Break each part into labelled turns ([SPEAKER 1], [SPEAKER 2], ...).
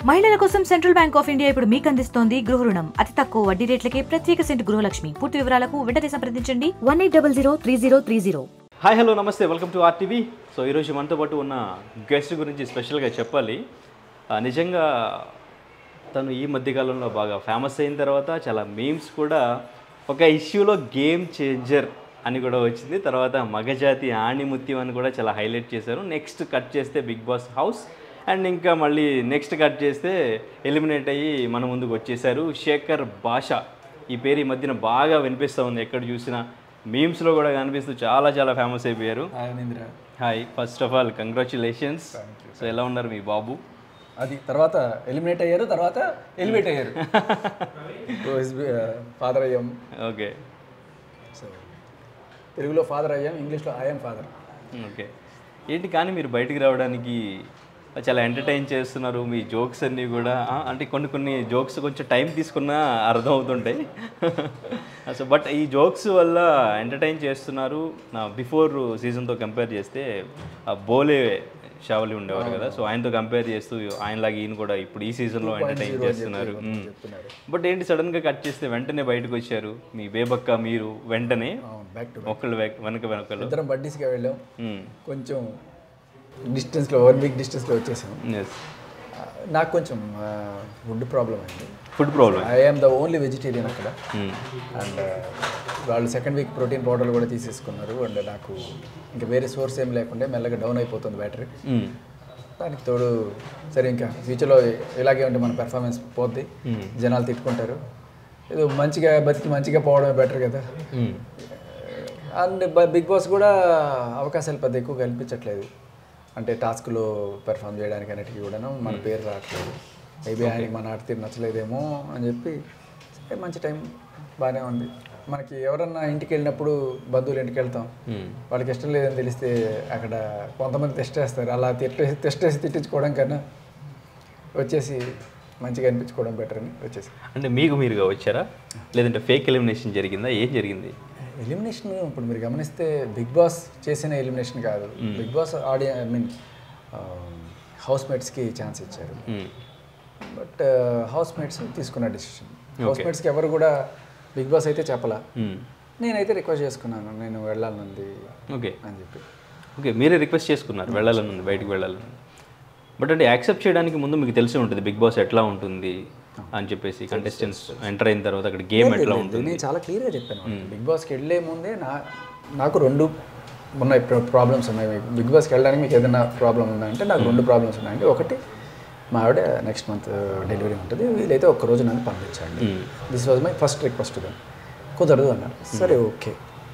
[SPEAKER 1] మహిళల కోసం central bank of India ఇప్పుడు మీకు అందిస్తోంది గృహ రుణం అతి తక్కువ వడ్డీ రేట్లకే ప్రత్యేక సెంట్ గృహలక్ష్మి పూర్తి వివరాలకు వెంటనే సంప్రదించండి one eight double zero three zero three zero
[SPEAKER 2] hi hello namaste welcome to RTV so ఈరోజు మనతో పాటు ఉన్న గెస్ట్ గురించి స్పెషల్గా చెప్పాలి ఆ, నిజంగా తను ఈ మధ్యకాలంలో బాగా ఫేమస్ అయిన తర్వాత చాలా మీమ్స్ కూడా ఒక ఇష్యూలో గేమ్ చేంజర్ అని కూడా వచ్చింది తర్వాత మగజాతి ఆణిముత్యం అని కూడా చాలా హైలైట్ చేశారు నెక్స్ట్ కట్ చేస్తే బిగ్ బాస్ హౌస్ అండ్ ఇంకా మళ్ళీ నెక్స్ట్ కట్ చేస్తే ఎలిమినేట్ అయ్యి మన ముందుకు వచ్చేసారు శేఖర్ భాష ఈ పేరు ఈ మధ్యన బాగా వినిపిస్తూ ఉంది ఎక్కడ చూసినా మీమ్స్లో కూడా కనిపిస్తూ చాలా చాలా ఫేమస్ అయిపోయారు
[SPEAKER 3] hi Anindra
[SPEAKER 2] hi first of all congratulations so ఎలా ఉన్నారు మీ బాబు
[SPEAKER 3] అది తర్వాత ఎలిమినేట్ అయ్యారు తర్వాత ఎలివేట్ అయ్యారు ఫాదర్ అయ్యాం
[SPEAKER 2] ఓకే
[SPEAKER 3] సో తెలుగులో ఫాదర్ అయ్యాం ఇంగ్లీష్లో ఐఎమ్ ఫాదర్
[SPEAKER 2] ఓకే ఏంటి కానీ మీరు బయటికి రావడానికి చాలా ఎంటర్టైన్ చేస్తున్నారు మీ జోక్స్ అన్నీ కూడా ఆ, అంటే కొన్ని కొన్ని జోక్స్ కొంచెం టైం తీసుకున్నా అర్థం అవుతుంటాయి సో బట్ ఈ జోక్స్ వల్ల ఎంటర్టైన్ చేస్తున్నారు నా బిఫోర్ సీజన్తో కంపేర్ చేస్తే ఆ బోలే షావలి ఉండేవారు కదా సో ఆయనతో కంపేర్ చేస్తూ ఆయనలాగా ఈయన కూడా ఇప్పుడు ఈ సీజన్లో ఎంటర్టైన్ చేస్తున్నారు మ్మ్.
[SPEAKER 3] చెప్తున్నారు
[SPEAKER 2] బట్ ఏంటి సడన్గా కట్ చేస్తే వెంటనే బయటకు వచ్చారు మీ బేబక్క మీరు వెంటనే
[SPEAKER 3] అవును బ్యాక్ టు
[SPEAKER 2] ఒకళ్ళు వె- వెనక వెనకలు
[SPEAKER 3] ఇద్దరం బడ్డీస్గా వెళ్ళాం
[SPEAKER 2] మ్మ్.
[SPEAKER 3] కొంచెం డిస్టెన్స్లో వన్ వీక్ డిస్టెన్స్లో వచ్చేసాం
[SPEAKER 2] Yes.
[SPEAKER 3] ఆ, నాకు కొంచెం ఫుడ్ ప్రాబ్లం అయింది
[SPEAKER 2] food problem
[SPEAKER 3] I'm the only vegetarian అక్కడ అండ్ వాళ్ళు సెకండ్ వీక్ ప్రోటీన్ పౌడర్లు కూడా తీసేసుకున్నారు అండ్ నాకు ఇంకా వేరే సోర్స్ ఏం లేకుండా మెల్లగా డౌన్ అయిపోతుంది బ్యాటరీ దానికి తోడు సరే ఇంకా ఫ్యూచర్లో ఇలాగే ఉంటే మన పెర్ఫార్మెన్స్ పోద్ది జనాలు తిట్టుకుంటారు ఏదో మంచిగా బతికి మంచిగా పోవడమే బెటర్ కదా అండ్ బిగ్ బాస్ కూడా అవకాశాలు పెద్ద ఎక్కువ కల్పించట్లేదు అంటే టాస్క్లో పెర్ఫామ్ చేయడానికి అన్నిటికీ కూడాను మన పేరు రావట్లేదు మేబీ ఆయనకి మన ఆట తీరు నచ్చలేదేమో అని చెప్పి సరే మంచి టైం బాగానే ఉంది మనకి ఎవరన్నా ఇంటికి వెళ్ళినప్పుడు బంధువులు ఇంటికి వెళ్తాం వాళ్ళకి ఇష్టం లేదని తెలిస్తే అక్కడ కొంతమంది టెస్ట్ వేస్తారు అలా తిట్టేసి టెస్ట్ వేసి తిట్టించుకోవడం కన్నా వచ్చేసి మంచిగా అనిపించుకోవడం బెటర్ అని వచ్చేసి
[SPEAKER 2] అంటే మీకు మీరుగా వచ్చారా లేదంటే ఫేక్ ఎలిమినేషన్ జరిగిందా ఏం జరిగింది
[SPEAKER 3] ఎలిమినేషన్ ఇప్పుడు మీరు గమనిస్తే బిగ్ బాస్ చేసిన ఎలిమినేషన్ కాదు Bigg Boss audio I mean house మేట్స్కి ఛాన్స్ ఇచ్చారు
[SPEAKER 2] మ్మ్.
[SPEAKER 3] బట్ హౌస్ మేట్స్ తీసుకున్న డెసిషన్ హౌస్ మేట్స్కి ఎవరు కూడా బిగ్ బాస్ అయితే చెప్పలా
[SPEAKER 2] మ్మ్.
[SPEAKER 3] నేనైతే రిక్వెస్ట్ చేసుకున్నాను నేను వెళ్ళాలనుంది
[SPEAKER 2] ఓకే
[SPEAKER 3] అని చెప్పి
[SPEAKER 2] ఓకే మీరే రిక్వెస్ట్ చేసుకున్నారు వెళ్ళాలని ఉంది బయటికి వెళ్ళాలని బట్ అంటే యాక్సెప్ట్ చేయడానికి ముందు మీకు తెలిసి ఉంటుంది బిగ్ బాస్ ఎట్లా ఉంటుంది అని చెప్పేసి కంటెస్టెంట్స్ ఎంటర్ అయిన తర్వాత అక్కడ గేమ్ ఎట్లా ఉంటుంది
[SPEAKER 3] నేను చాలా క్లియర్గా చెప్పాను బిగ్ బాస్కి వెళ్ళే ముందే నా నాకు రెండు ఉన్నాయి ప్రాబ్లమ్స్ ఉన్నాయి మీకు బిగ్ బాస్కి వెళ్ళడానికి మీకు ఏదైనా ప్రాబ్లం ఉందా అంటే నాకు రెండు ప్రాబ్లమ్స్ ఉన్నాయండి ఒకటి మా ఆవిడ నెక్స్ట్ మంత్ డెలివరీ ఉంటుంది వీలైతే ఒక్క రోజు నన్ను పంపించండి this was my first request దాన్ కుదరదు అన్నారు సరే ఓకే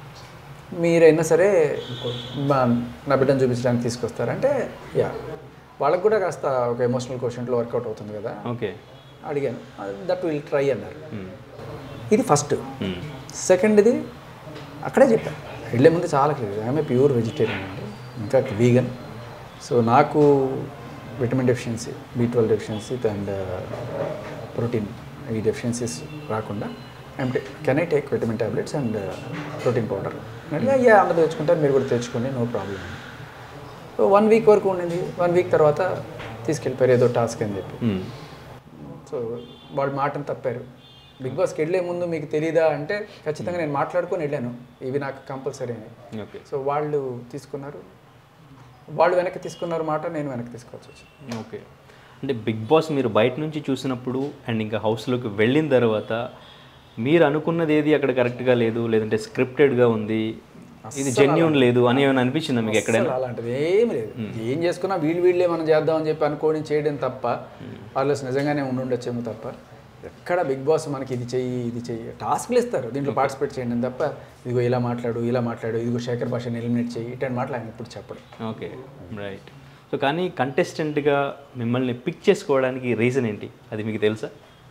[SPEAKER 3] మీరైనా సరే మా నా బిడ్డను చూపించడానికి తీసుకొస్తారంటే యా వాళ్ళకి కూడా కాస్త ఒక ఎమోషనల్ క్వశ్చన్లో వర్కౌట్ అవుతుంది కదా
[SPEAKER 2] ఓకే
[SPEAKER 3] అడిగాను దట్ విల్ ట్రై అన్నారు ఇది ఫస్ట్ సెకండ్ది అక్కడే చెప్పాను వెళ్ళే ముందు చాలా క్లియర్ ఆమె ప్యూర్ వెజిటేరియన్ అండి ఇన్ఫాక్ట్ వీగన్ సో నాకు vitamin deficiency B twelve deficiency and protein ఈ డెఫిషియన్సీస్ రాకుండా అంటే can I take vitamin tablets and protein powder అంటే అయ్యా అందరూ తెచ్చుకుంటారు మీరు కూడా తెచ్చుకోండి no problem so one week వరకు ఉండింది వన్ వీక్ తర్వాత తీసుకెళ్ళిపోయారు ఏదో టాస్క్ అని చెప్పి
[SPEAKER 2] మ్మ్.
[SPEAKER 3] సో వాళ్ళు మాటను తప్పారు బిగ్ బాస్కి వెళ్ళే ముందు మీకు తెలియదా అంటే ఖచ్చితంగా నేను మాట్లాడుకొని వెళ్ళాను ఇవి నాకు కంపల్సరీ అని
[SPEAKER 2] ఓకే
[SPEAKER 3] సో వాళ్ళు తీసుకున్నారు వాళ్ళు వెనక్కి తీసుకున్నారు మాట నేను వెనక్కి తీసుకోవాల్సి వచ్చింది
[SPEAKER 2] ఓకే అంటే బిగ్ బాస్ మీరు బయట నుంచి చూసినప్పుడు అండ్ ఇంకా హౌస్లోకి వెళ్ళిన తర్వాత మీరు అనుకున్నది ఏది అక్కడ కరెక్ట్గా లేదు లేదంటే స్క్రిప్టెడ్గా ఉంది ఇది జెన్యున్ లేదు అని ఏమైనా అనిపించిందా మీకు ఎక్కడైనా
[SPEAKER 3] అసలు అలాంటిది ఏమి లేదు ఏం చేసుకున్నా వీళ్ళు వీళ్ళే మనం చేద్దామని చెప్పి అనుకోని చేయడం తప్ప వాళ్ళు నిజంగానే ఉండుండొచ్చేమో తప్ప ఎక్కడ బిగ్ బాస్ మనకి ఇది చెయ్యి ఇది చెయ్యి టాస్క్లు ఇస్తారు దీంట్లో పార్టిసిపేట్ చేయండి అని తప్ప ఇదిగో ఇలా మాట్లాడు ఇలా మాట్లాడు ఇదిగో శేఖర్ భాషని ఎలిమినేట్ చేయి ఇట్లాంటి మాటలు ఆయన ఇప్పుడు చెప్పడం
[SPEAKER 2] ఓకే రైట్ సో కానీ కంటెస్టెంట్గా మిమ్మల్ని పిక్ చేసుకోవడానికి రీజన్ ఏంటి అది మీకు తెలుసా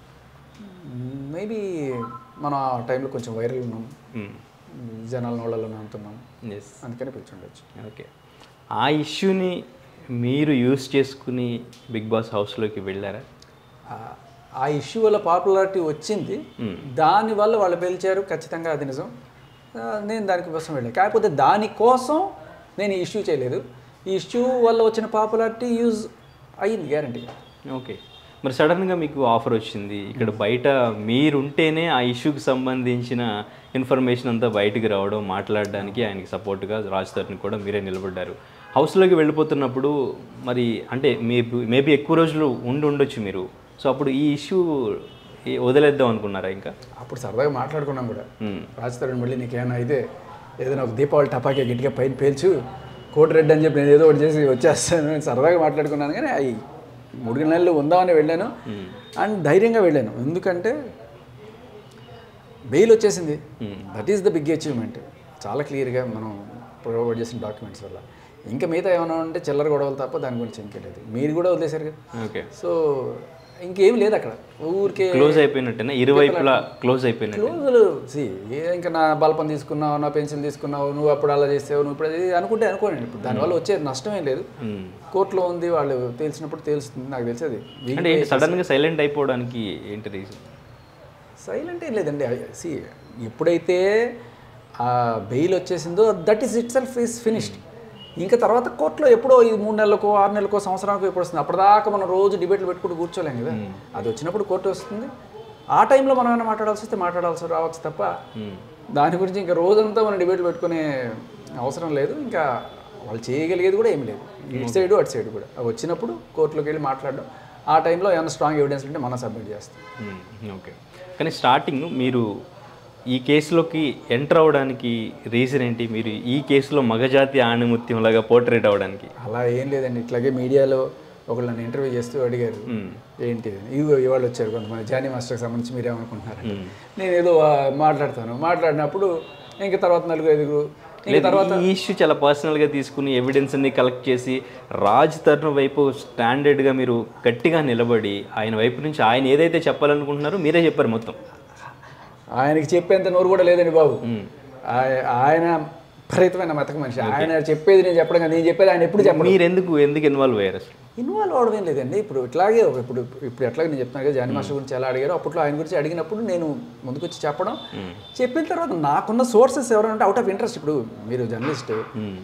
[SPEAKER 3] మేబీ మనం ఆ టైంలో కొంచెం వైరల్ ఉన్నాం జనాల నోళ్ళలో అంటున్నాం
[SPEAKER 2] ఎస్
[SPEAKER 3] అందుకని పిలిచుండొచ్చు
[SPEAKER 2] ఓకే ఆ ఇష్యూని మీరు యూస్ చేసుకుని బిగ్ బాస్ హౌస్లోకి వెళ్ళారా
[SPEAKER 3] ఆ- ఆ ఇష్యూ వల్ల పాపులారిటీ వచ్చింది దానివల్ల వాళ్ళు పిలిచారు ఖచ్చితంగా అది నిజం ఆ, నేను దానికి కోసం వెళ్ళాను కాకపోతే దానికోసం నేను ఈ ఇష్యూ చేయలేదు ఈ ఇష్యూ వల్ల వచ్చిన పాపులారిటీ యూజ్ అయ్యింది గ్యారంటీ
[SPEAKER 2] ఓకే మరి సడన్గా మీకు ఆఫర్ వచ్చింది ఇక్కడ బయట మీరుంటేనే ఆ ఇష్యూకి సంబంధించిన ఇన్ఫర్మేషన్ అంతా బయటికి రావడం మాట్లాడడానికి ఆయనకి సపోర్ట్గా రాజ్ తరుణ్ కూడా మీరే నిలబడ్డారు హౌస్లోకి వెళ్ళిపోతున్నప్పుడు మరి అంటే మేబీ మేబీ ఎక్కువ రోజులు ఉండి ఉండొచ్చు మీరు సో అప్పుడు ఈ ఇష్యూ వదిలేద్దాం అనుకున్నారా ఇంకా
[SPEAKER 3] అప్పుడు సరదాగా మాట్లాడుకున్నాం కూడా
[SPEAKER 2] మ్మ్.
[SPEAKER 3] రాజ్ తరుణ్ మళ్ళీ నీకేమైనా అయితే ఏదైనా ఒక దీపావళి టపాకే గట్టిగా పైన పేల్చు కోటి రెడ్డి అని చెప్పి నేను ఏదో ఒకటి చేసి వచ్చేస్తాను అని సరదాగా మాట్లాడుకున్నాను కానీ అవి మూడు నెలలు ఉందామని వెళ్ళాను అండ్ ధైర్యంగా వెళ్ళాను ఎందుకంటే బెయిల్ వచ్చేసింది that is the big achievement చాలా క్లియర్గా మనం ప్రొవైడ్ చేసిన డాక్యుమెంట్స్ వల్ల ఇంకా మిగతా ఏమైనా ఉంటే చిల్లర గొడవలు తప్ప దాని గురించి ఇంకేలేదు మీరు కూడా వదిలేశారు కదా
[SPEAKER 2] ఓకే
[SPEAKER 3] సో ఇంకేం లేదు అక్కడ ఊరికే
[SPEAKER 2] క్లోజ్ అయిపోయినట్టేనా ఇరువైపులా క్లోజ్ అయిపోయినట్టు
[SPEAKER 3] క్లోజులు సి ఇంకా నా బల్పం తీసుకున్నావు నా పెన్సిల్ తీసుకున్నావు నువ్వు అప్పుడు అలా చేసావు నువ్వు ఇప్పుడు అది అనుకుంటే అనుకోండి ఇప్పుడు దానివల్ల వచ్చే నష్టం ఏం లేదు కోర్టులో ఉంది వాళ్ళు తెలిసినప్పుడు తెలుస్తుంది నాకు తెలిసేది
[SPEAKER 2] అంటే ఏంటి సడన్గా సైలెంట్ అయిపోవడానికి ఏంటి రీజన్
[SPEAKER 3] సైలెంట్ ఏం లేదండి సి ఎప్పుడైతే ఆ బెయిల్ వచ్చేసిందో that is itself is finished ఇంకా తర్వాత కోర్టులో ఎప్పుడో ఈ మూడు నెలలకో ఆరు నెలలకో సంవత్సరానికి ఎప్పుడు వస్తుంది అప్పటిదాకా మనం రోజు డిబేట్లు పెట్టుకుంటూ కూర్చోలేం కదా అది వచ్చినప్పుడు కోర్టు వస్తుంది ఆ టైంలో మనం ఏమైనా మాట్లాడాల్సి వస్తే మాట్లాడాల్సి రావచ్చు తప్ప దాని గురించి ఇంకా రోజంతా మనం డిబేట్లు పెట్టుకునే అవసరం లేదు ఇంకా వాళ్ళు చేయగలిగేది కూడా ఏం లేదు ఇటు సైడు అటు సైడ్ కూడా అవి వచ్చినప్పుడు కోర్టులోకి వెళ్ళి మాట్లాడడం ఆ టైంలో ఏమైనా స్ట్రాంగ్ ఎవిడెన్స్ ఉంటే మనం సబ్మిట్ చేస్తాం
[SPEAKER 2] ఓకే కానీ స్టార్టింగ్ మీరు ఈ కేసులోకి ఎంటర్ అవ్వడానికి రీజన్ ఏంటి మీరు ఈ కేసులో మగజాతి ఆణిముత్యంలాగా పోర్ట్రేట్ అవ్వడానికి
[SPEAKER 3] అలా ఏం లేదండి ఇట్లాగే మీడియాలో ఒకళ్ళు నన్ను ఇంటర్వ్యూ చేస్తూ అడిగారు ఏంటి అని. ఇదిగో ఇవాళ వచ్చారు కొంతమంది జానీ మాస్టర్కి సంబంధించి మీరేమనుకుంటున్నారు నేను ఏదో ఆ, మాట్లాడతాను మాట్లాడినప్పుడు ఇంకా తర్వాత నలుగురు ఐదుగురు ఇంకా తర్వాత
[SPEAKER 2] ఈ ఇష్యూ చాలా పర్సనల్గా తీసుకుని ఎవిడెన్స్ అన్ని కలెక్ట్ చేసి రాజ్ తరుణ్ వైపు స్టాండర్డ్గా మీరు గట్టిగా నిలబడి ఆయన వైపు నుంచి ఆయన ఏదైతే చెప్పాలనుకుంటున్నారో మీరే చెప్పారు మొత్తం
[SPEAKER 3] ఆయనకి చెప్పేంత నోరు కూడా లేదండి బాబు ఆయ- ఆయన విపరీతమైన మెతక మనిషి ఆయన చెప్పేది నేను చెప్పడం కాదు నేను చెప్పేది ఆయన ఎప్పుడు చెప్పడం
[SPEAKER 2] మీరు ఎందుకు ఎందుకు ఇన్వాల్వ్ అయ్యారు అసలు
[SPEAKER 3] ఇన్వాల్వ్ అవడం ఏం లేదండి ఇప్పుడు ఇట్లాగే ఒక- ఇప్పుడు ఇప్పుడు ఎట్లాగే నేను చెప్తాను కదా జానీ మాస్టర్ గురించి ఎలా అడిగారో అప్పట్లో ఆయన గురించి అడిగినప్పుడు నేను ముందుకొచ్చి చెప్పడం చెప్పిన తర్వాత నాకున్న సోర్సెస్ ఎవరంటే అవుట్ ఆఫ్ ఇంట్రెస్ట్ ఇప్పుడు మీరు జర్నలిస్ట్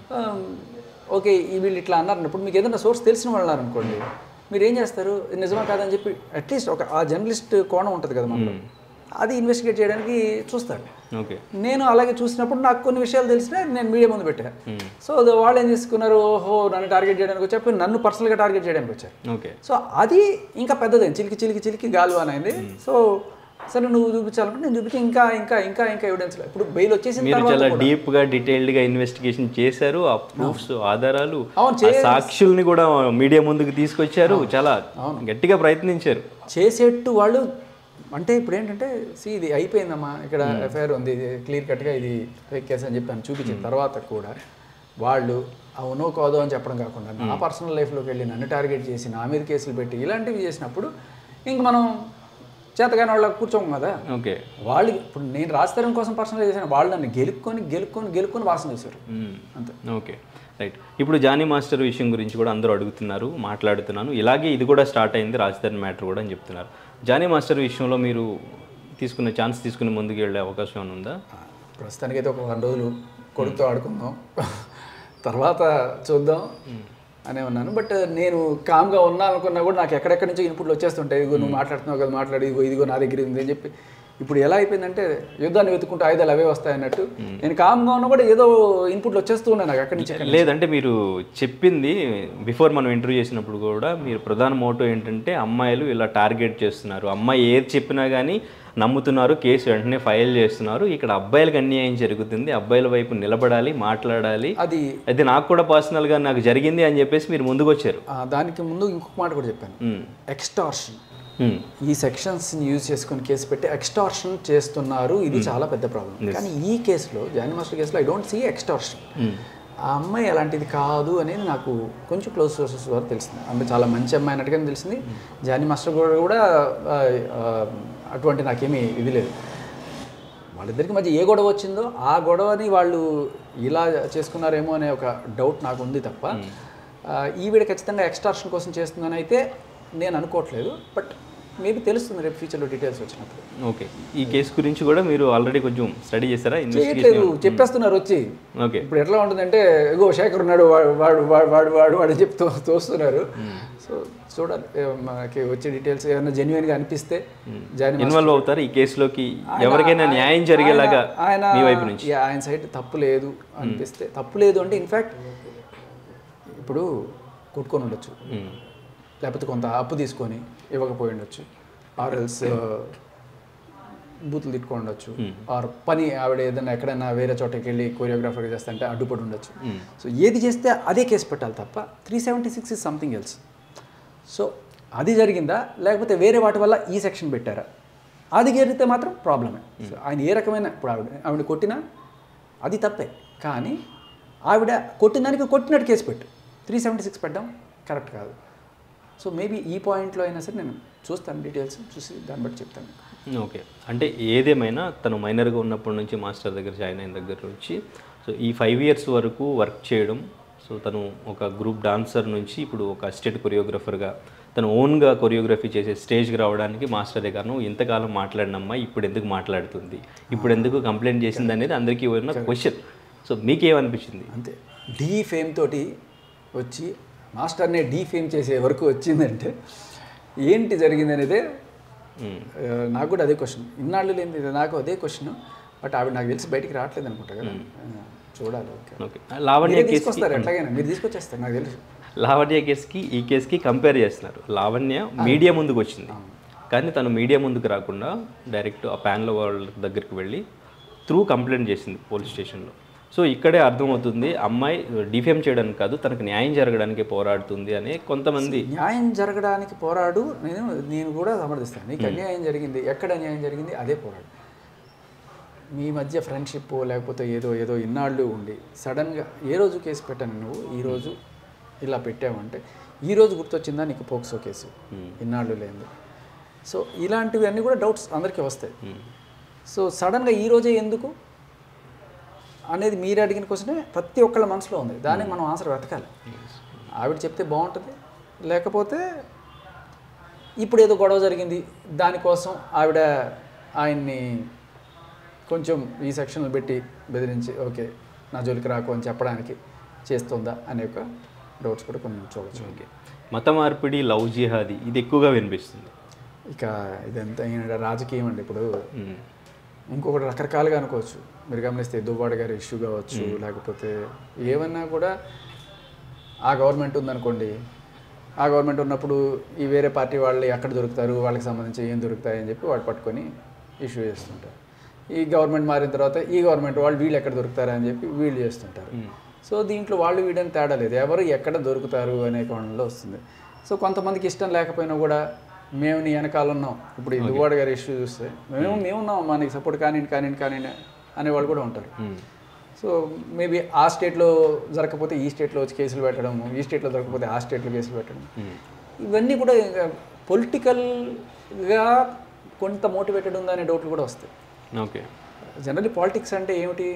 [SPEAKER 3] ఓకే ఈ వీళ్ళు ఇట్లా అన్నారు ఇప్పుడు మీకు ఏదైనా సోర్స్ తెలిసిన వాళ్ళు ఉన్నారు అనుకోండి మీరు ఏం చేస్తారు ఇది నిజమా కాదని చెప్పి అట్లీస్ట్ ఒక ఆ జర్నలిస్ట్ కోణం ఉంటుంది కదా మనలో అది ఇన్వెస్టిగేట్ చేయడానికి చూస్తారు
[SPEAKER 2] ఓకే
[SPEAKER 3] నేను అలాగే చూసినప్పుడు నాకు కొన్ని విషయాలు తెలిసినా నేను మీడియా ముందు పెట్టాను సో అది వాళ్ళు ఏం చేసుకున్నారు ఓహో నన్ను టార్గెట్ చేయడానికి వచ్చారు నన్ను పర్సనల్గా టార్గెట్ చేయడానికి వచ్చారు
[SPEAKER 2] ఓకే
[SPEAKER 3] సో అది ఇంకా పెద్దదైంది చిలికి చిలికి చిలికి గాలివాన్ అయింది సో సరే నువ్వు చూపించాలంటే నేను చూపించి ఇంకా ఇంకా ఇంకా ఇంకా ఎవిడెన్స్ ఇప్పుడు బెయిల్ వచ్చేసిన
[SPEAKER 2] మీరు
[SPEAKER 3] తర్వాత
[SPEAKER 2] చాలా డీప్ గా డీటెయిల్డ్ గా ఇన్వెస్టిగేషన్ చేశారు ఆ ప్రూఫ్స్ ఆధారాలు
[SPEAKER 3] అవును,
[SPEAKER 2] ఆ సాక్షుల్ని కూడా మీడియా ముందుకు తీసుకొచ్చారు చాలా గట్టిగా ప్రయత్నించారు
[SPEAKER 3] చేసేట్టు వాళ్ళు అంటే ఇప్పుడు ఏంటంటే సి ఇది అయిపోయిందమ్మా ఇక్కడ ఎఫ్ఐఆర్ ఉంది ఇది క్లియర్ కట్గా ఇది ఫేక్ కేసు అని చెప్పి అని చూపించిన తర్వాత కూడా వాళ్ళు అవునో కాదో అని చెప్పడం కాకుండా నా పర్సనల్ లైఫ్లోకి వెళ్ళి నన్ను టార్గెట్ చేసి నా మీద కేసులు పెట్టి ఇలాంటివి చేసినప్పుడు ఇంక మనం చేతగాని వాళ్ళకి కూర్చోం కదా
[SPEAKER 2] ఓకే
[SPEAKER 3] వాళ్ళు ఇప్పుడు నేను రాజధాని కోసం పర్సనల్ చేశాను వాళ్ళు నన్ను గెలుక్కొని గెలుక్కొని గెలుక్కొని వాసన చేశారు అంతే
[SPEAKER 2] ఓకే రైట్ ఇప్పుడు జానీ మాస్టర్ విషయం గురించి కూడా అందరూ అడుగుతున్నారు మాట్లాడుతున్నాను ఇలాగే ఇది కూడా స్టార్ట్ అయింది రాజధాని మ్యాటర్ కూడా అని చెప్తున్నారు జానీ మాస్టర్ విషయంలో మీరు తీసుకునే ఛాన్స్ తీసుకుని ముందుకు వెళ్ళే అవకాశం ఏమైనా ఉందా
[SPEAKER 3] ప్రస్తుతానికైతే ఒక వన్ రోజులు కొడుకుతో ఆడుకుందాం తర్వాత చూద్దాం అనే ఉన్నాను బట్ నేను కామ్గా ఉన్నా అనుకున్నా కూడా నాకు ఎక్కడెక్కడి నుంచో ఇన్పుట్లు వచ్చేస్తుంటాయి ఇదిగో నువ్వు మాట్లాడుతున్నావు కదా మాట్లాడి ఇదిగో ఇదిగో నా దగ్గర ఉంది అని చెప్పి ఇప్పుడు ఎలా అయిపోయిందంటే యుద్ధాన్ని వెతుకుంటే ఆయుధాలు అవే వస్తాయి అన్నట్టు నేను కామ్గా ఉన్నా కూడా ఏదో ఇన్పుట్లు వచ్చేస్తూ ఉన్నాయి నాకు అక్కడి నుంచి
[SPEAKER 2] లేదంటే మీరు చెప్పింది బిఫోర్ మనం ఇంటర్వ్యూ చేసినప్పుడు కూడా మీరు ప్రధాన మోటో ఏంటంటే అమ్మాయిలు ఇలా టార్గెట్ చేస్తున్నారు అమ్మాయి ఏది చెప్పినా కానీ నమ్ముతున్నారు కేసు వెంటనే ఫైల్ చేస్తున్నారు ఇక్కడ అబ్బాయిలకు అన్యాయం జరుగుతుంది అబ్బాయిల వైపు నిలబడాలి మాట్లాడాలి
[SPEAKER 3] అది
[SPEAKER 2] అది నాకు కూడా పర్సనల్గా నాకు జరిగింది అని చెప్పేసి మీరు ముందుకు వచ్చారు
[SPEAKER 3] ఆ, దానికి ముందు ఇంకొక మాట కూడా చెప్పాను
[SPEAKER 2] మ్మ్.
[SPEAKER 3] Extortion
[SPEAKER 2] hmm.
[SPEAKER 3] ఈ సెక్షన్స్ని యూజ్ చేసుకొని కేసు పెట్టి ఎక్స్టార్షన్ చేస్తున్నారు ఇది చాలా పెద్ద ప్రాబ్లం కానీ ఈ కేసులో జానీ మాస్టర్ కేసులో ఐ డోంట్ సీ ఎక్స్టార్షన్ ఆ అమ్మాయి అలాంటిది కాదు అనేది నాకు కొంచెం క్లోజ్ సోర్సెస్ ద్వారా తెలిసింది అంటే చాలా మంచి అమ్మాయి అన్నట్టుగానే తెలిసింది జానీ మాస్టర్ కూడా కూడా ఆ, ఆ, అటువంటి నాకేమీ ఇది లేదు వాళ్ళిద్దరికి మధ్య ఏ గొడవ వచ్చిందో ఆ గొడవని వాళ్ళు ఇలా చేసుకున్నారేమో అనే ఒక డౌట్ నాకు ఉంది తప్ప ఆ, ఈవిడ ఖచ్చితంగా ఎక్స్టార్షన్ కోసం చేస్తుందని అయితే నేను అనుకోవట్లేదు బట్ మేబీ తెలుస్తుంది రేపు ఫ్యూచర్లో డీటెయిల్స్ వచ్చినప్పుడు
[SPEAKER 2] ఓకే ఈ కేసు గురించి కూడా మీరు ఆల్రెడీ కొంచెం స్టడీ చేస్తారా ఇన్వెస్టిగేషన్
[SPEAKER 3] చేయట్లేదు చెప్పేస్తున్నారు వచ్చి
[SPEAKER 2] ఓకే
[SPEAKER 3] ఇప్పుడు ఎట్లా ఉంటుందంటే ఇగో శేఖర్ ఉన్నాడు వాడు వాడు వాడు వాడు వాడు వాడు అని చెప్పి తో- తోస్తున్నారు సో చూడాలి ఏ, మనకి వచ్చే డీటెయిల్స్ ఏమైనా జెన్యున్గా అనిపిస్తే జాయిన్
[SPEAKER 2] ఇన్వాల్వ్ అవుతారు ఈ కేసులోకి ఎవరికైనా న్యాయం జరిగేలాగా
[SPEAKER 3] ఆయన
[SPEAKER 2] మీ వైపు నుంచి
[SPEAKER 3] యా, ఆయన సైడ్ తప్పు లేదు అనిపిస్తే తప్పు లేదు అంటే ఇన్ఫ్యాక్ట్ ఇప్పుడు కొట్టుకొని ఉండొచ్చు
[SPEAKER 2] మ్మ్.
[SPEAKER 3] లేకపోతే కొంత అప్పు తీసుకొని ఇవ్వకపోయి ఉండొచ్చు ఆర్ ఎల్స్ బూతులు తిట్టుకొని ఉండొచ్చు ఆర్ పని ఆవిడ ఏదైనా ఎక్కడైనా వేరే చోటకి వెళ్ళి కొరియోగ్రాఫర్గా చేస్తుంటే అడ్డుపడి ఉండొచ్చు సో ఏది చేస్తే అదే కేసు పెట్టాలి తప్ప three seventy six is something else so అది జరిగిందా లేకపోతే వేరే వాటి వల్ల ఈ సెక్షన్ పెట్టారా అది జరిగితే మాత్రం ప్రాబ్లమే సో ఆయన ఏ రకమైన ఇప్పుడు ఆవిడ ఆవిడ కొట్టినా అది తప్పే కానీ ఆవిడ కొట్టిన దానికి కొట్టినట్టు కేసు పెట్టు త్రీ సెవెంటీ సిక్స్ పెట్టడం కరెక్ట్ కాదు సో మేబీ ఈ పాయింట్లో అయినా సరే నేను చూస్తాను డీటెయిల్స్ చూసి దాన్ని బట్టి చెప్తాను మీకు.
[SPEAKER 2] ఓకే అంటే ఏదేమైనా తను మైనర్గా ఉన్నప్పటి నుంచి మాస్టర్ దగ్గర జాయిన్ అయిన దగ్గర నుంచి సో ఈ ఫైవ్ ఇయర్స్ వరకు వర్క్ చేయడం సో తను ఒక గ్రూప్ డాన్సర్ నుంచి ఇప్పుడు ఒక అసిస్టెంట్ కొరియోగ్రఫర్గా తను ఓన్గా కొరియోగ్రఫీ చేసే స్టేజ్కి రావడానికి మాస్టరే గారు "నువ్వు ఇంతకాలం మాట్లాడినమ్మా ఇప్పుడు ఎందుకు మాట్లాడుతుంది ఇప్పుడు ఎందుకు కంప్లైంట్ చేసింది అనేది అందరికీ ఉన్న క్వశ్చన్ సో మీకేమనిపించింది
[SPEAKER 3] అంతే డీ ఫేమ్ తోటి వచ్చి మాస్టర్నే డీ ఫేమ్ చేసే వరకు వచ్చిందంటే ఏంటి జరిగింది అనేదే
[SPEAKER 2] మ్మ్.
[SPEAKER 3] ఆ, నాకు కూడా అదే క్వశ్చన్ ఇన్నాళ్ళు లేని నాకు అదే క్వశ్చన్ బట్ ఆవిడ నాకు తెలిసి బయటికి రావట్లేదు అనుకుంటా కదా ఆ, చూడాలి ఓకే
[SPEAKER 2] ఓకే లావణ్య
[SPEAKER 3] మీరే
[SPEAKER 2] కేసుకి
[SPEAKER 3] తీసుకొస్తారు ఎట్లాగైనా మీరు తీసుకొచ్చేస్తారు నాకు తెలుసు
[SPEAKER 2] లావణ్య కేసుకి ఈ కేసుకి కంపేర్ చేస్తున్నారు లావణ్య మీడియా ముందుకు వచ్చింది కానీ తను మీడియా ముందుకు రాకుండా డైరెక్ట్ ఆ ప్యానల్ వాళ్ళ దగ్గరికి వెళ్ళి త్రూ కంప్లైంట్ చేసింది పోలీస్ స్టేషన్లో సో ఇక్కడే అర్థమవుతుంది అమ్మాయి డిఫేమ్ చేయడానికి కాదు తనకు న్యాయం జరగడానికి పోరాడుతుంది అనే కొంతమంది
[SPEAKER 3] న్యాయం జరగడానికి పోరాడు నేను నేను కూడా సమర్థిస్తాను నీకు అన్యాయం జరిగింది ఎక్కడ అన్యాయం జరిగింది అదే పోరాడు మీ మధ్య ఫ్రెండ్షిప్ లేకపోతే ఏదో ఏదో ఇన్నాళ్ళు ఉండి సడన్గా ఏ రోజు కేసు పెట్టాను నువ్వు ఈ రోజు ఇలా పెట్టావంటే ఈ రోజు గుర్తొచ్చిందా నీకు పోక్సో కేసు ఇన్నాళ్ళు లేదు సో ఇలాంటివన్నీ కూడా డౌట్స్ అందరికీ వస్తాయి సో సడన్గా ఈ రోజే ఎందుకు అనేది మీరు అడిగిన క్వశ్చనే ప్రతి ఒక్కళ్ళ మనసులో ఉంది దానికి మనం ఆన్సర్ వెతకాలి ఆవిడ చెప్తే బాగుంటుంది లేకపోతే ఇప్పుడు ఏదో గొడవ జరిగింది దానికోసం ఆవిడ ఆయన్ని కొంచెం ఈ సెక్షన్లు పెట్టి బెదిరించి ఓకే నా జోలికి రాకు అని చెప్పడానికి చేస్తుందా అనే ఒక డౌట్స్ కూడా కొన్ని చూడవచ్చు
[SPEAKER 2] ఓకే మత మార్పిడి లవ్ జిహాది ఇది ఎక్కువగా వినిపిస్తుంది
[SPEAKER 3] ఇక ఇదంతా ఈయన రాజకీయం అండి ఇప్పుడు
[SPEAKER 2] మ్మ్.
[SPEAKER 3] ఇంకొకటి రకరకాలుగా అనుకోవచ్చు మీరు గమనిస్తే దువ్వాడ గారి ఇష్యూ కావచ్చు లేకపోతే ఏమన్నా కూడా ఆ గవర్నమెంట్ ఉందనుకోండి ఆ గవర్నమెంట్ ఉన్నప్పుడు ఈ వేరే పార్టీ వాళ్ళు ఎక్కడ దొరుకుతారు వాళ్ళకి సంబంధించి ఏం దొరుకుతాయి అని చెప్పి వాడు పట్టుకొని ఇష్యూ చేస్తుంటారు ఈ గవర్నమెంట్ మారిన తర్వాత ఈ గవర్నమెంట్ వాళ్ళు వీళ్ళు ఎక్కడ దొరుకుతారు అని చెప్పి వీళ్ళు చేస్తుంటారు సో దీంట్లో వాళ్ళు వీడని తేడా లేదు ఎవరు ఎక్కడ దొరుకుతారు అనే కోణంలో వస్తుంది సో కొంతమందికి ఇష్టం లేకపోయినా కూడా మేము నీ వెనకాల ఉన్నాం ఇప్పుడు ఈ దువ్వాడ గారి ఇష్యూ చూస్తే మేము మేము ఉన్నాం అమ్మా నీకు సపోర్ట్ కానివ్వండి కానివ్వండి కానివ్వండి అనేవాళ్ళు కూడా ఉంటారు
[SPEAKER 2] మ్మ్.
[SPEAKER 3] సో మేబీ ఆ స్టేట్లో జరగకపోతే ఈ స్టేట్లో వచ్చి కేసులు పెట్టడం ఈ స్టేట్లో జరగకపోతే ఆ స్టేట్లో కేసులు పెట్టడం ఇవన్నీ కూడా పొలిటికల్గా కొంత మోటివేటెడ్ ఉందా అనే డౌట్లు కూడా వస్తాయి
[SPEAKER 2] ఓకే
[SPEAKER 3] జనరల్లీ పాలిటిక్స్ అంటే ఏమిటి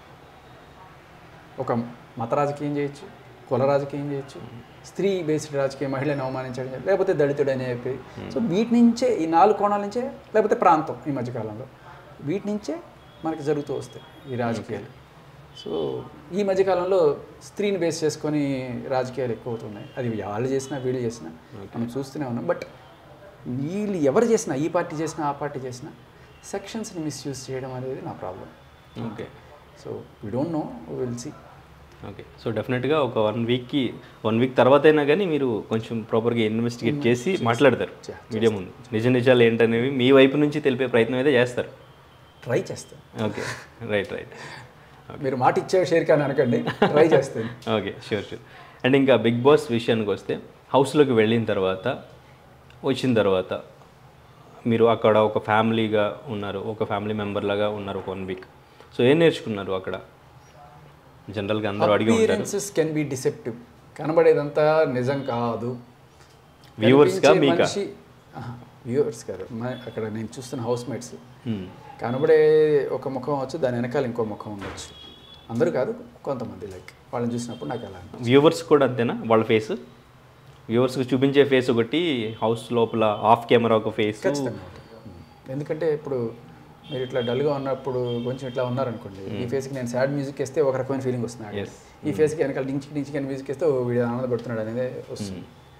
[SPEAKER 3] ఒక మత రాజకీయం చేయొచ్చు కుల రాజకీయం చేయొచ్చు స్త్రీ బేస్డ్ రాజకీయం మహిళను అవమానించడం చెప్పి, లేకపోతే దళితుడు అని చెప్పి సో వీటి నుంచే ఈ నాలుగు కోణాల నుంచే లేకపోతే ప్రాంతం ఈ మధ్యకాలంలో వీటి నుంచే మనకి జరుగుతూ వస్తాయి ఈ రాజకీయాలు సో ఈ మధ్యకాలంలో స్త్రీని బేస్ చేసుకొని రాజకీయాలు ఎక్కువ అవుతున్నాయి అది వాళ్ళు చేసినా వీళ్ళు చేసినా మనం చూస్తూనే ఉన్నాం బట్ వీళ్ళు ఎవరు చేసినా ఈ పార్టీ చేసినా ఆ పార్టీ చేసినా సెక్షన్స్ని మిస్యూజ్ చేయడం అనేది నా problem
[SPEAKER 2] okay
[SPEAKER 3] so we don't know will see
[SPEAKER 2] okay so డెఫినెట్గా ఒక వన్ వీక్కి వన్ వీక్ తర్వాత అయినా కానీ మీరు కొంచెం ప్రాపర్గా ఇన్వెస్టిగేట్ చేసి మాట్లాడతారు మీడియా ముందు నిజ నిజాలు ఏంటనేవి మీ వైపు నుంచి తెలిపే ప్రయత్నం అయితే చేస్తారు
[SPEAKER 3] ట్రై చేస్తాను
[SPEAKER 2] ఓకే రైట్ రైట్
[SPEAKER 3] మీరు మాట ఇచ్చే షేర్ కానీ అనకండి ట్రై చేస్తాను
[SPEAKER 2] ఓకే షూర్ షూర్ అండ్ ఇంకా బిగ్ బాస్ విషయానికి వస్తే హౌస్లోకి వెళ్ళిన తర్వాత వచ్చిన తర్వాత మీరు అక్కడ ఒక ఫ్యామిలీగా ఉన్నారు ఒక ఫ్యామిలీ మెంబర్ లాగా ఉన్నారు ఒక వన్ వీక్ సో ఏం నేర్చుకున్నారు అక్కడ జనరల్గా అందరూ అడిగి ఉంటారు
[SPEAKER 3] అపీరెన్సెస్ కెన్ బి డిసెప్టివ్ కనబడేదంతా నిజం కాదు
[SPEAKER 2] వ్యూవర్స్గా
[SPEAKER 3] కనిపించే
[SPEAKER 2] మీకా
[SPEAKER 3] మనిషి వ్యూవర్స్ కాదు మ- అక్కడ నేను చూస్తున్న హౌస్ మేట్స్
[SPEAKER 2] Hmm.
[SPEAKER 3] కనబడే ఒక ముఖం వచ్చు దాని వెనకాల ఇంకో ముఖం ఉండొచ్చు అందరూ కాదు కొంతమంది లైక్ వాళ్ళని చూసినప్పుడు నాకు అలా అనిపించింది.
[SPEAKER 2] వ్యూవర్స్ కూడా అంతేనా వాళ్ళ ఫేస్ వ్యూవర్స్కి చూపించే ఫేస్ ఒకటి హౌస్ లోపల ఆఫ్ కెమెరా ఒక ఫేస్
[SPEAKER 3] ఖచ్చితంగా ఉంటుంది. ఎందుకంటే ఇప్పుడు మీరు ఇట్లా డల్గా ఉన్నప్పుడు కొంచెం ఇట్లా ఉన్నారనుకోండి ఈ ఫేస్కి నేను సాడ్ మ్యూజిక్ వేస్తే ఒక రకమైన ఫీలింగ్ వస్తుంది
[SPEAKER 2] Yes.
[SPEAKER 3] ఈ ఫేస్కి వెనకాల డించి డించి కానీ మ్యూజిక్ వేస్తే ఓ వీడు ఆనందపడుతున్నాడు అనేది వస్తుంది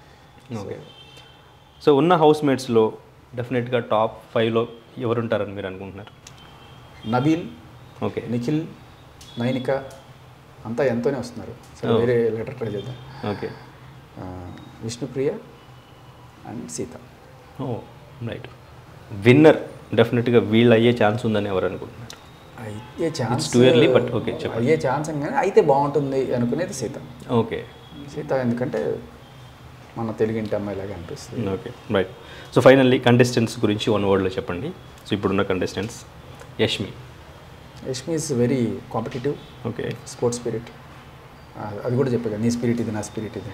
[SPEAKER 2] ఓకే సో ఉన్న హౌస్ మేట్స్లో డెఫినెట్గా టాప్ ఫైవ్లో ఎవరు ఉంటారని మీరు అనుకుంటున్నారు
[SPEAKER 3] నబీల్
[SPEAKER 2] ఓకే
[SPEAKER 3] నిఖిల్ నైనిక అంతా ఎంతోనే వస్తున్నారు సరే వేరే లెటర్ ట్రై చేద్దాం
[SPEAKER 2] ఓకే
[SPEAKER 3] ఆ, Vishnupriya and Sita
[SPEAKER 2] oh right winner డెఫినెట్గా వీళ్ళు అయ్యే ఛాన్స్ ఉందని ఎవరు అనుకుంటున్నారు
[SPEAKER 3] అయితే chance
[SPEAKER 2] too early, but okay, చెప్పండి.
[SPEAKER 3] అయ్యే ఛాన్స్ కానీ అయితే బాగుంటుంది అనుకునేది సీత
[SPEAKER 2] ఓకే
[SPEAKER 3] సీత ఎందుకంటే మన తెలుగింటి అమ్మాయిలాగా అనిపిస్తుంది
[SPEAKER 2] okay right so finally contestants గురించి వన్ వర్డ్లో చెప్పండి సో ఇప్పుడున్న contestants Yashmi
[SPEAKER 3] Yashmi is very competitive
[SPEAKER 2] okay
[SPEAKER 3] sports spirit అది కూడా చెప్పాను నీ స్పిరిట్ ఇది నా స్పిరిట్ ఇది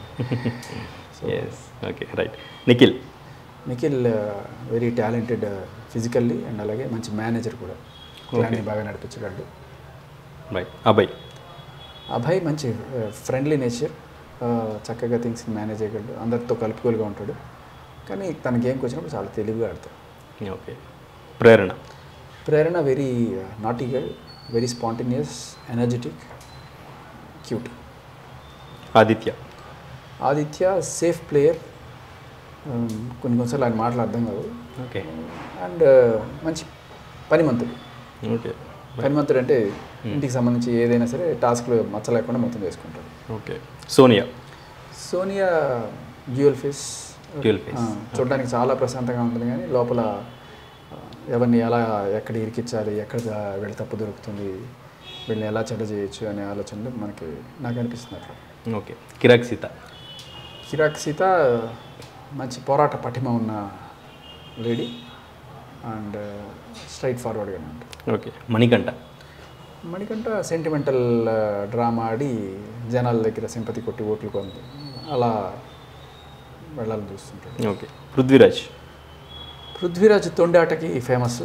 [SPEAKER 2] yes okay right Nikhil
[SPEAKER 3] Nikhil very talented physically and అలాగే మంచి మేనేజర్ కూడా క్లాన్ని బాగా నడిపించగలడు
[SPEAKER 2] రైట్ అభయ్
[SPEAKER 3] అభయ్ మంచి ఫ్రెండ్లీ నేచర్ చక్కగా థింగ్స్ మేనేజ్ చేయగలడు అందరితో కలుపుకోలుగా ఉంటాడు కానీ తన గేమ్కి వచ్చినప్పుడు చాలా తెలివిగా ఆడతాడు
[SPEAKER 2] okay Prerana
[SPEAKER 3] Prerana very naughty girl very spontaneous energetic cute
[SPEAKER 2] Aditya
[SPEAKER 3] Aditya safe player కొన్ని కొన్నిసార్లు ఆయన మాటలు అర్థం కావు
[SPEAKER 2] ఓకే
[SPEAKER 3] అండ్ మంచి పనిమంతుడు
[SPEAKER 2] ఓకే
[SPEAKER 3] పనిమంతుడు అంటే ఇంటికి సంబంధించి ఏదైనా సరే టాస్క్లు మచ్చ లేకుండా మొత్తం చేసుకుంటాడు
[SPEAKER 2] okay Sonia
[SPEAKER 3] Sonia dual face
[SPEAKER 2] Dual face.
[SPEAKER 3] చూడడానికి చాలా ప్రశాంతంగా ఉంటుంది కానీ లోపల ఆ, ఎవరిని ఎలా ఎక్కడ ఇరికించాలి ఎక్కడ వీళ్ళ తప్పు దొరుకుతుంది వీళ్ళని ఎలా చెడ్డ చేయొచ్చు అనే ఆలోచనలు మనకి నాకు అనిపిస్తుంది అట్లా
[SPEAKER 2] ఓకే కిరాక్ సీత
[SPEAKER 3] కిరాక్ సీత మంచి పోరాట పటిమ ఉన్న లేడీ అండ్ స్ట్రైట్ ఫార్వర్డ్గానే ఉంటుంది
[SPEAKER 2] okay Manikanta
[SPEAKER 3] Manikanta sentimental drama ఆడి జనాల దగ్గర సింపతి కొట్టి ఓట్లు కొంది అలా వెళ్ళాలని చూస్తుంటాడు
[SPEAKER 2] ఓకే పృథ్వీరాజ్
[SPEAKER 3] పృథ్వీరాజ్ తొండాటకి ఫేమస్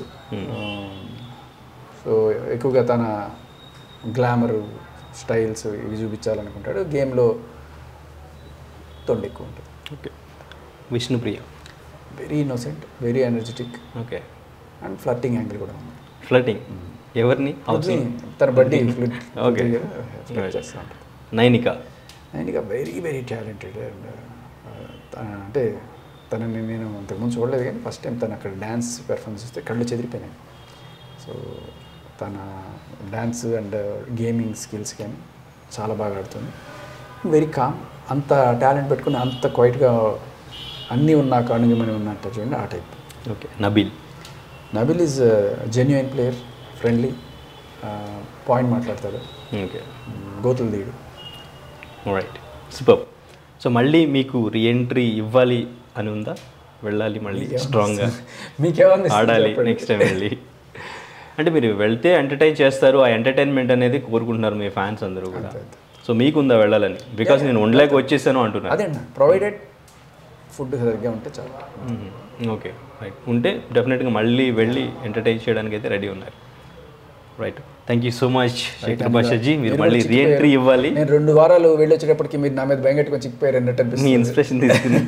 [SPEAKER 3] సో ఎక్కువగా తన గ్లామర్ స్టైల్స్ ఇవి చూపించాలనుకుంటాడు గేమ్లో తొండ ఎక్కువ ఉంటుంది
[SPEAKER 2] okay Vishnupriya
[SPEAKER 3] very innocent very energetic
[SPEAKER 2] okay
[SPEAKER 3] and flirting angle కూడా ఉంది
[SPEAKER 2] ఫ్లటింగ్ ఎవరిని
[SPEAKER 3] పృథ్వీ తన బడ్డీ
[SPEAKER 2] Okay.
[SPEAKER 3] ఫ్లిట్ చేస్తూ ఉంటుంది
[SPEAKER 2] నైనిక
[SPEAKER 3] అండ్ ఇక వెరీ వెరీ టాలెంటెడ్ అండ్ అంటే తనని నేను అంతకుముందు చూడలేదు కానీ ఫస్ట్ టైం తను అక్కడ డ్యాన్స్ పెర్ఫార్మెన్స్ ఇస్తే కళ్ళు చెదిరిపోయినాయి సో తన డ్యాన్స్ అండ్ గేమింగ్ స్కిల్స్ కానీ చాలా బాగా ఆడుతుంది వెరీ కామ్ అంత టాలెంట్ పెట్టుకుని అంత క్వైట్గా అన్నీ ఉన్న కాణిగమని ఉన్నట్టు చూడండి ఆ type
[SPEAKER 2] okay Nabeel
[SPEAKER 3] Nabeel is genuine player friendly point మాట్లాడతాడు
[SPEAKER 2] ఓకే
[SPEAKER 3] గోతులు తీయడు
[SPEAKER 2] రైట్ సూపర్ సో మళ్ళీ మీకు రీఎంట్రీ ఇవ్వాలి అని ఉందా వెళ్ళాలి మళ్ళీ స్ట్రాంగ్గా
[SPEAKER 3] మీకేమన్నా
[SPEAKER 2] ఆడాలి నెక్స్ట్ టైం వెళ్ళి అంటే మీరు వెళ్తే ఎంటర్టైన్ చేస్తారు ఆ ఎంటర్టైన్మెంట్ అనేది కోరుకుంటున్నారు మీ ఫ్యాన్స్ అందరూ కూడా సో మీకుందా వెళ్ళాలని బికాస్ నేను ఉండలేక వచ్చేసాను అంటున్నారు
[SPEAKER 3] అదే అన్న ప్రొవైడెడ్ ఫుడ్ సరిగ్గా ఉంటే చాలు
[SPEAKER 2] ఓకే రైట్ ఉంటే డెఫినెట్గా మళ్ళీ వెళ్ళి ఎంటర్టైన్ చేయడానికి అయితే రెడీ ఉన్నారు right thank you so much Shekhar Bhashaji మీరు మళ్ళీ రీఎంట్రీ ఇవ్వాలి
[SPEAKER 3] నేను రెండు వారాలు వెళ్ళి వచ్చేటప్పటికి మీరు నా మీద భయంకట్టుకొని చిక్కిపోయారు అన్నట్టు
[SPEAKER 2] మీ
[SPEAKER 3] అనిపిస్తుంది
[SPEAKER 2] ఇన్స్పిరేషన్ తీసుకుని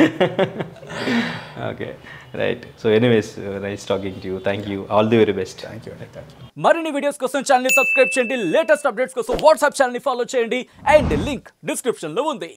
[SPEAKER 2] okay right so anyways nice talking to you thank you all the very best
[SPEAKER 3] thank you అండి థ్యాంక్ యూ
[SPEAKER 4] మరిన్ని వీడియోస్ కోసం ఛానల్ సబ్స్క్రైబ్ చేయండి లేటెస్ట్ అప్డేట్స్ కోసం వాట్సాప్ ఛానల్ ఫాలో చేయండి అండ్ లింక్ డిస్క్రిప్షన్ లో ఉంది